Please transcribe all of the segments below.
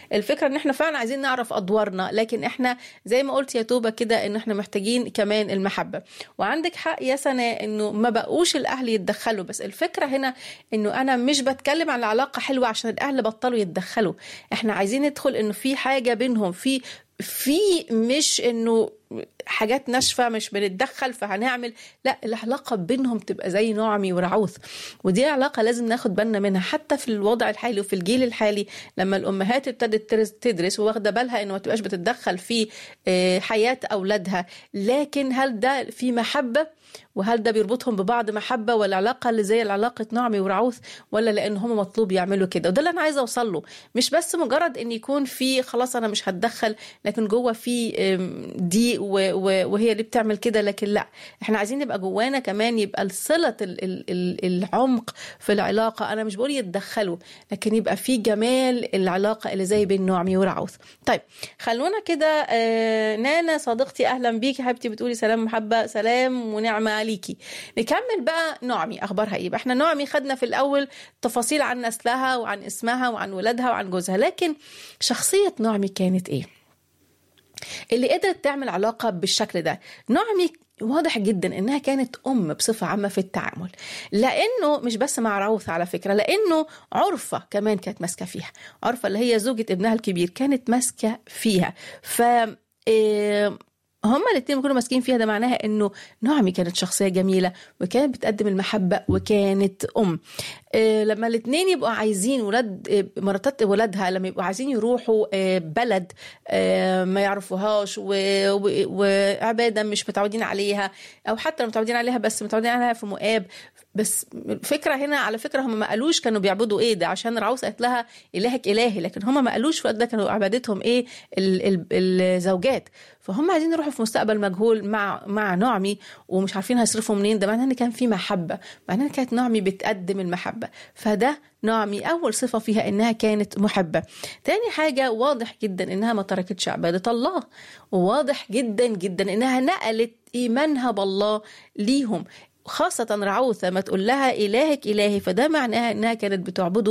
الفكره ان احنا فعلا عايزين نعرف ادوارنا لكن احنا زي ما قلت يا توبه كده ان احنا محتاجين كمان المحبه وعندك حق يا سناء انه ما بقوش الاهل يتدخلوا بس الفكره هنا انه انا مش بتكلم عن علاقه حلوه عشان الاهل بطلوا يتدخلوا احنا عايزين ندخل انه في حاجه بينهم في في مش انه حاجات ناشفه مش بنتدخل فهنعمل لا العلاقه بينهم تبقى زي نعمي ورعوث ودي علاقه لازم ناخد بالنا منها حتى في الوضع الحالي وفي الجيل الحالي لما الامهات ابتدت تدرس وواخده بالها انه ما تبقاش بتتدخل في حياه اولادها لكن هل ده في محبه وهل ده بيربطهم ببعض محبه ولا علاقه اللي زي علاقه نعمي ورعوث ولا لان هم مطلوب يعملوا كده وده اللي انا عايزه اوصل له مش بس مجرد ان يكون في خلاص انا مش هتدخل لكن جوه في ضيق وهي اللي بتعمل كده لكن لا احنا عايزين يبقى جوانا كمان يبقى صله العمق في العلاقه انا مش بقول يتدخلوا لكن يبقى في جمال العلاقه اللي زي بين نعمي ورعوث طيب خلونا كده نانا صديقتي اهلا بيكي حبيبتي بتقولي سلام محبه سلام ونعمه عليكي نكمل بقى نعمي اخبارها ايه احنا نعمي خدنا في الاول تفاصيل عن نسلها وعن اسمها وعن ولادها وعن جوزها لكن شخصيه نعمي كانت ايه اللي قدرت تعمل علاقه بالشكل ده نعمي واضح جدا انها كانت ام بصفه عامه في التعامل لانه مش بس مع راوث على فكره لانه عرفه كمان كانت ماسكه فيها عرفه اللي هي زوجة ابنها الكبير كانت ماسكه فيها ف هما الاثنين بيكونوا ماسكين فيها ده معناها انه نعمي كانت شخصيه جميله وكانت بتقدم المحبه وكانت ام إيه لما الاثنين يبقوا عايزين ولاد إيه مراتات ولادها لما يبقوا عايزين يروحوا إيه بلد ما يعرفوهاش وعباده مش متعودين عليها او حتى لو متعودين عليها بس متعودين عليها في مؤاب بس الفكره هنا على فكره هم ما قالوش كانوا بيعبدوا ايه ده عشان راوس قالت لها الهك الهي لكن هم ما قالوش في الوقت ده كانوا عبادتهم ايه ال ال الزوجات فهم عايزين يروحوا في مستقبل مجهول مع مع نعمي ومش عارفين هيصرفوا منين ده معناه ان كان في محبه معناه ان كانت نعمي بتقدم المحبه فده نعمي اول صفه فيها انها كانت محبه تاني حاجه واضح جدا انها ما تركتش عباده الله وواضح جدا جدا انها نقلت ايمانها بالله ليهم خاصة رعوثة ما تقول لها إلهك إلهي فده معناها إنها كانت بتعبده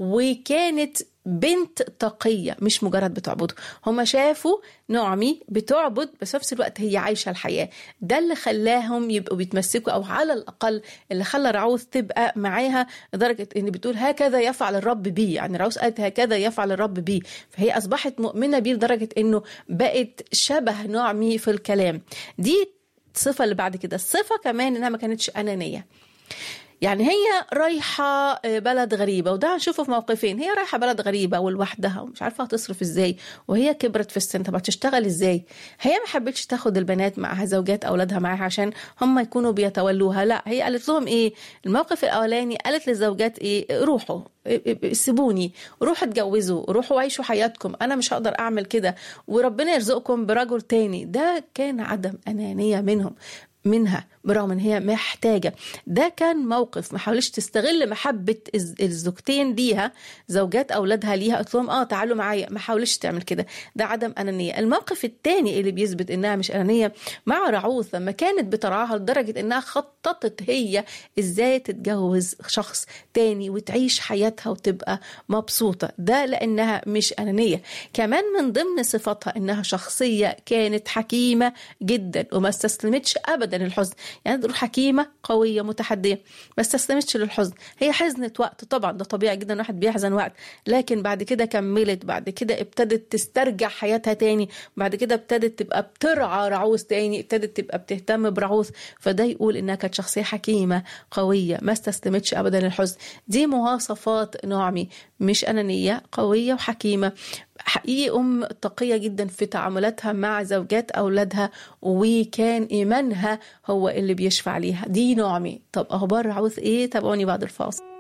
وكانت بنت تقية مش مجرد بتعبده هم شافوا نعمي بتعبد بس في نفس الوقت هي عايشة الحياة ده اللي خلاهم يبقوا بيتمسكوا أو على الأقل اللي خلى رعوث تبقى معاها لدرجة إن بتقول هكذا يفعل الرب بي يعني رعوث قالت هكذا يفعل الرب بي فهي أصبحت مؤمنة بيه لدرجة إنه بقت شبه نعمي في الكلام دي الصفة اللي بعد كده الصفة كمان إنها ما كانتش أنانية يعني هي رايحة بلد غريبة وده هنشوفه في موقفين هي رايحة بلد غريبة ولوحدها ومش عارفة هتصرف ازاي وهي كبرت في السن طب هتشتغل ازاي هي ما حبتش تاخد البنات معاها زوجات أولادها معاها عشان هم يكونوا بيتولوها لا هي قالت لهم ايه الموقف الأولاني قالت للزوجات ايه روحوا سيبوني روحوا اتجوزوا روحوا عيشوا حياتكم انا مش هقدر اعمل كده وربنا يرزقكم برجل تاني ده كان عدم انانيه منهم منها برغم ان هي محتاجه ده كان موقف ما حاولش تستغل محبه الزوجتين ليها زوجات اولادها ليها قلت لهم اه تعالوا معايا ما حاولش تعمل كده ده عدم انانيه الموقف الثاني اللي بيثبت انها مش انانيه مع رعوث لما كانت بتراها لدرجه انها خططت هي ازاي تتجوز شخص تاني وتعيش حياتها وتبقى مبسوطه ده لانها مش انانيه كمان من ضمن صفاتها انها شخصيه كانت حكيمه جدا وما استسلمتش ابدا للحزن يعني تقول حكيمه قويه متحديه ما استسلمتش للحزن هي حزنت وقت طبعا ده طبيعي جدا الواحد بيحزن وقت لكن بعد كده كملت بعد كده ابتدت تسترجع حياتها تاني بعد كده ابتدت تبقى بترعى رعوث تاني ابتدت تبقى بتهتم برعوث فده يقول انها كانت شخصيه حكيمه قويه ما استسلمتش ابدا للحزن دي مواصفات نعمي مش انانيه قويه وحكيمه حقيقي أم تقية جدا في تعاملاتها مع زوجات أولادها وكان إيمانها هو اللي بيشفع ليها دي نعمي طب أخبار رعوث إيه تابعوني بعد الفاصل